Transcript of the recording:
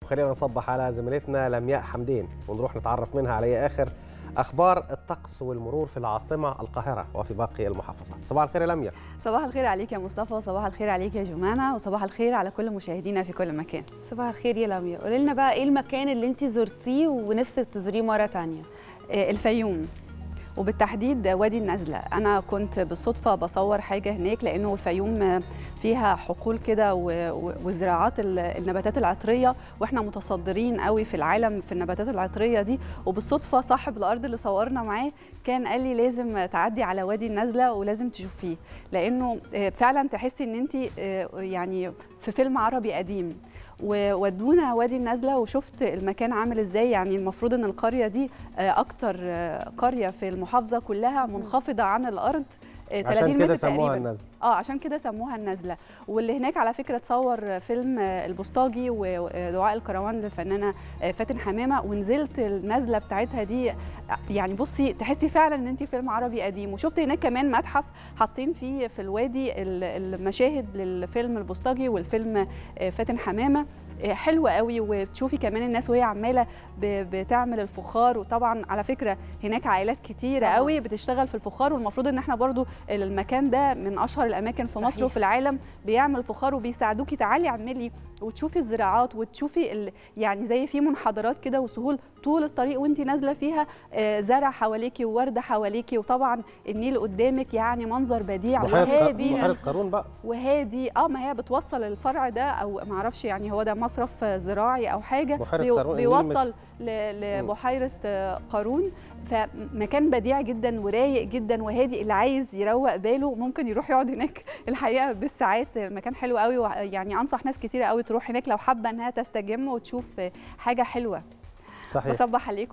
وخلينا نصبح على زميلتنا لمياء حمدين ونروح نتعرف منها على اخر اخبار الطقس والمرور في العاصمه القاهره وفي باقي المحافظات صباح الخير يا لمياء صباح الخير عليك يا مصطفى وصباح الخير عليك يا جمانة وصباح الخير على كل مشاهدينا في كل مكان صباح الخير يا لميا قولي لنا بقى ايه المكان اللي انت زرتيه ونفسك تزوريه مره تانية آه، الفيوم وبالتحديد وادي النزلة أنا كنت بالصدفة بصور حاجة هناك لأنه الفيوم فيها حقول كده و- و- وزراعات ال- النباتات العطرية وإحنا متصدرين قوي في العالم في النباتات العطرية دي وبالصدفة صاحب الأرض اللي صورنا معاه كان قال لي لازم تعدي على وادي النزلة ولازم تشوفيه لأنه آه، فعلا تحسي إن أنت آه، يعني في فيلم عربي قديم وودونا وادي النزله وشفت المكان عامل ازاي يعني المفروض ان القريه دي آه، اكتر آه، قريه في المحافظه كلها منخفضه عن الارض آه، 30 عشان كده متر سموها تقريباً. النزل اه عشان كده سموها النزله واللي هناك على فكره تصور فيلم آه، البوسطجي ودعاء الكروان للفنانه آه، فاتن حمامه ونزلت النزله بتاعتها دي آه، يعني بصي تحسي فعلا ان انت فيلم عربي قديم وشفت هناك كمان متحف حاطين فيه في الوادي ال- المشاهد للفيلم البوسطجي والفيلم آه، فاتن حمامه آه، حلوه قوي وتشوفي كمان الناس وهي عماله ب- بتعمل الفخار وطبعا على فكره هناك عائلات كتيره طبعاً. قوي بتشتغل في الفخار والمفروض ان احنا برضو المكان ده من اشهر الاماكن في مصر صحيح. وفي العالم بيعمل فخار وبيساعدوكي تعالي اعملي وتشوفي الزراعات وتشوفي ال... يعني زي في منحدرات كده وسهول طول الطريق وانت نازله فيها آه، زرع حواليكي وورده حواليكي وطبعا النيل قدامك يعني منظر بديع بحيره وهادي بحيره قارون بقى وهادي اه ما هي بتوصل الفرع ده او ما اعرفش يعني هو ده مصرف زراعي او حاجه بحيرة بيو- قارون، النيل بيوصل مش- ل- لبحيره آه، قارون فمكان بديع جدا ورايق جدا وهادي اللي عايز يروق باله ممكن يروح يقعد هناك الحقيقه بالساعات مكان حلو قوي يعني انصح ناس كتيره قوي تروح هناك لو حابه انها تستجم وتشوف حاجه حلوه صحيح بصبح عليكم